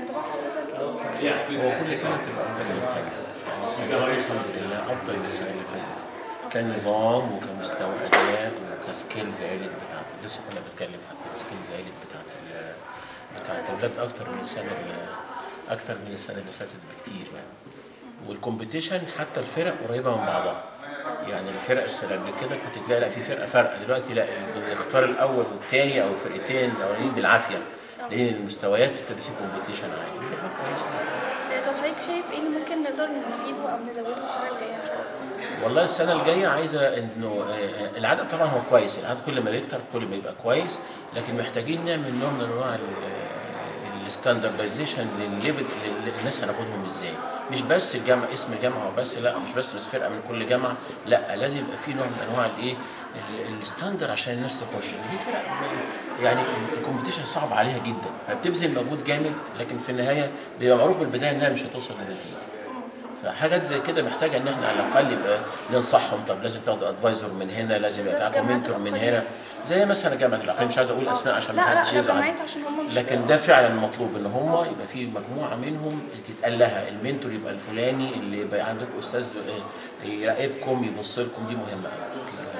طبعا حضرتك ايه؟ هو كل سنه بتبقى افضل من الثانيه يعني السنه دي الحمد لله افضل من السنه اللي فاتت كنظام وكمستوى اداء وكسكيلز عالت بتاعت لسه كنا بنتكلم عن السكيلز عالت بتاعت ال- بتاعت الاولاد اكتر من السنه اللي اكتر من السنه اللي فاتت بكتير يعني والكومبيتيشن حتى الفرق قريبه من بعضها يعني الفرق السنه اللي كده كنت تلاقي لا في فرقه فرقه دلوقتي لا اللي يختار الاول والثاني او الفرقتين الاولانيين بالعافيه لان المستويات ابتدى في كومبيتيشن عالي دي حاجه كويسه آه، طب حضرتك شايف ايه اللي ممكن نقدر نفيده او نزوده السنه الجايه ان شاء الله؟ والله السنه الجايه عايزه انه آه، العدد طبعا هو كويس العدد كل ما بيكتر كل ما يبقى كويس لكن محتاجين نعمل نوع من انواع الستاندردايزيشن للليفل للناس هناخدهم ازاي مش بس الجامعه اسم الجامعه وبس لا مش بس بس فرقه من كل جامعه لا لازم يبقى في نوع من انواع الايه ال- الستاندر عشان الناس تخش لان في فرق ب- يعني الكومبيتيشن صعب عليها جدا فبتبذل مجهود جامد لكن في النهايه بيبقى معروف من البدايه انها مش هتوصل لنتيجه فحاجات زي كده محتاجه ان احنا على الاقل يبقى ننصحهم طب لازم تاخدوا ادفايزر من هنا لازم يبقى بالذات معاكم جامعة منتور من الأقاليم. هنا زي مثلا جامعه الاقاليم مش عايز اقول اسماء عشان لا ما لا حدش لا يزعل جامعات عشان هم مش لكن ده فعلا مطلوب ان هم يبقى في مجموعه منهم تتقال لها المنتور يبقى الفلاني اللي يبقى عندك استاذ آه، يراقبكم يبص لكم دي مهمه قوي